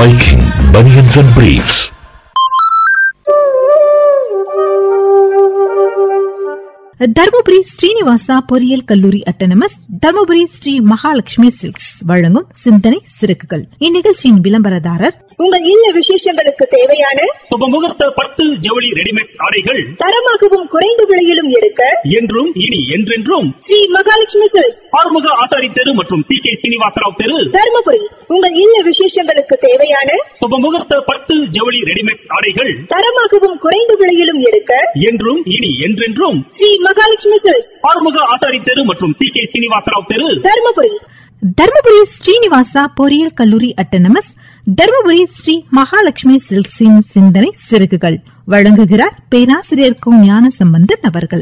Viking Bunions and Briefs. Dharmapuri Srinivasa பொறியியல் கல்லூரி autonomous Dharmapuri Sri Mahalakshmi silks வழங்கும் சிந்தனை சிறகுகள் இந்நிகழ்ச்சியின் விளம்பரதாரர் உங்கள் இல்ல விசேஷங்களுக்கு தேவையான சுபமுகூர்த்த பட்டு ஜவுளி ரெடிமேட் ஆடைகள் தரமாகவும் குறைந்த விலையிலும் எடுக்க என்றும் இனி என்றென்றும் ஸ்ரீ மகாலட்சுமி சில்க்ஸ் ஆறுமுக ஆசாரி தெரு மற்றும் சி கே சீனிவாசராவ் தெரு தருமபுரி உங்கள் இல்ல விசேஷங்களுக்கு தேவையான சுபமுகூர்த்த பட்டு ஜவுளி ரெடிமேட் ஆடைகள் தரமாகவும் குறைந்த விலையிலும் எடுக்க என்றும் இனி என்றென்றும் ஸ்ரீ மகாலட்சுமி சில்க்ஸ் ஆறுமுக ஆசாரி தெரு மற்றும் சி கே சீனிவாசராவ் தெரு தருமபுரி தருமபுரி ஸ்ரீனிவாசா பொறியியல் கல்லூரி அட்டனமஸ் தருமபுரி ஸ்ரீ மகாலட்சுமி சில்க்ஸின் சிந்தனை சிறகுகள் வழங்குகிறார் பேராசிரியர் கு ஞான சம்பந்தன் அவர்கள்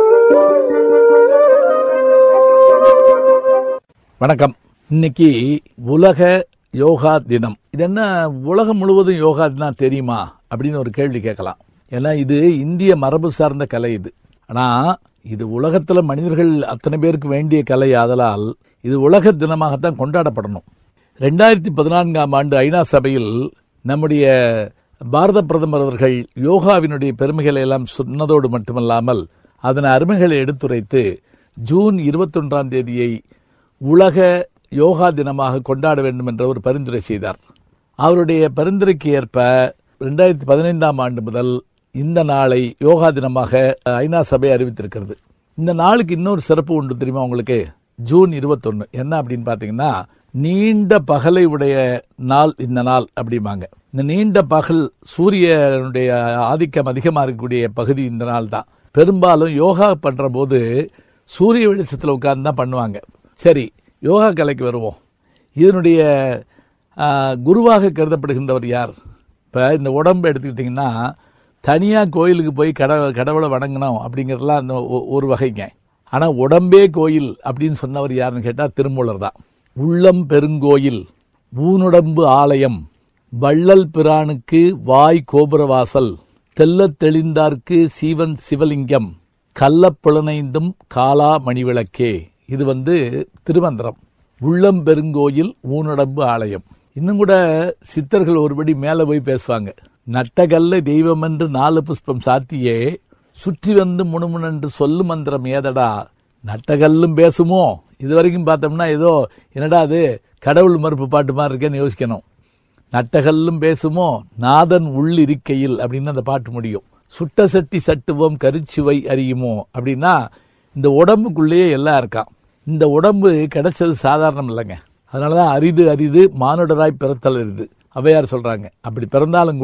வணக்கம் இன்னைக்கு உலக யோகா தினம் இது என்ன உலகம் முழுவதும் யோகா தினம் தெரியுமா அப்படின்னு ஒரு கேள்வி கேட்கலாம் ஏன்னா இது இந்திய மரபு சார்ந்த கலை இது ஆனா இது உலகத்துல மனிதர்கள் அத்தனை பேருக்கு வேண்டிய கலை ஆதலால் இது உலக தினமாகத்தான் கொண்டாடப்படணும் ரெண்டாயிரத்தி பதினான்காம் ஆண்டு ஐநா சபையில் நம்முடைய பாரத பிரதமர் அவர்கள் யோகாவினுடைய பெருமைகளை எல்லாம் சொன்னதோடு மட்டுமல்லாமல் அதன் அருமைகளை எடுத்துரைத்து ஜூன் இருபத்தொன்றாம் தேதியை உலக யோகா தினமாக கொண்டாட வேண்டும் என்ற ஒரு பரிந்துரை செய்தார் அவருடைய பரிந்துரைக்கு ஏற்ப ரெண்டாயிரத்தி பதினைந்தாம் ஆண்டு முதல் இந்த நாளை யோகா தினமாக ஐநா சபை அறிவித்திருக்கிறது இந்த நாளுக்கு இன்னொரு சிறப்பு உண்டு தெரியுமா உங்களுக்கு ஜூன் இருபத்தொன்னு என்ன அப்படின்னு பாத்தீங்கன்னா நீண்ட பகலை உடைய நாள் இந்த நாள் அப்படிம்பாங்க இந்த நீண்ட பகல் சூரியனுடைய ஆதிக்கம் அதிகமா இருக்கக்கூடிய பகுதி இந்த நாள் தான் பெரும்பாலும் யோகா பண்ற போது சூரிய வெளிச்சத்தில் உட்கார்ந்து தான் பண்ணுவாங்க சரி யோகா கலைக்கு வருவோம் இதனுடைய ஆ, குருவாக கருதப்படுகின்றவர் யார் இப்போ இந்த உடம்பு எடுத்துக்கிட்டிங்கன்னா தனியாக கோயிலுக்கு போய் கடவு கடவுளை வணங்கணும் அப்படிங்கிறதுலாம் அந்த ஒ- ஒரு வகைங்க ஆனால் உடம்பே கோயில் அப்படின்னு சொன்னவர் யாருன்னு கேட்டால் திருமூலர் தான் உள்ளம் பெருங்கோயில் ஊனுடம்பு ஆலயம் வள்ளல் பிரானுக்கு வாய் கோபுரவாசல் தெள்ளத் தெளிந்தார்க்கு சீவன் சிவலிங்கம் கள்ளப் புலனைந்தும் காலா மணிவிளக்கே இது வந்து திருமந்திரம் உள்ளம் பெருங்கோயில் ஊனுடம்பு ஆலயம் இன்னும் கூட சித்தர்கள் ஒருபடி மேல போய் பேசுவாங்க நட்டகல்ல தெய்வம் என்று நாலு புஷ்பம் சாத்தியே சுற்றி வந்து முணுமுணென்று சொல்லு மந்திரம் ஏதடா நட்டகல்லும் பேசுமோ இது வரைக்கும் பார்த்தோம்னா ஏதோ என்னடா அது கடவுள் மறுப்பு பாட்டு மாதிரி இருக்கேன்னு யோசிக்கணும் நட்டகல்லும் பேசுமோ நாதன் உள் இருக்கையில் அப்படின்னு அந்த பாட்டு முடியும் சுட்ட சட்டி சட்டுவோம் கருச்சுவை அறியுமோ அப்படின்னா இந்த உடம்புக்குள்ளேயே எல்லாம் இருக்கான் இந்த உடம்பு கிடைச்சது சாதாரணம் இல்லைங்க அதனாலதான் அரிது அரிது மானுடராய் பிறத்தல் அரிது அவையார் சொல்றாங்க அப்படி பிறந்தாலும் கூட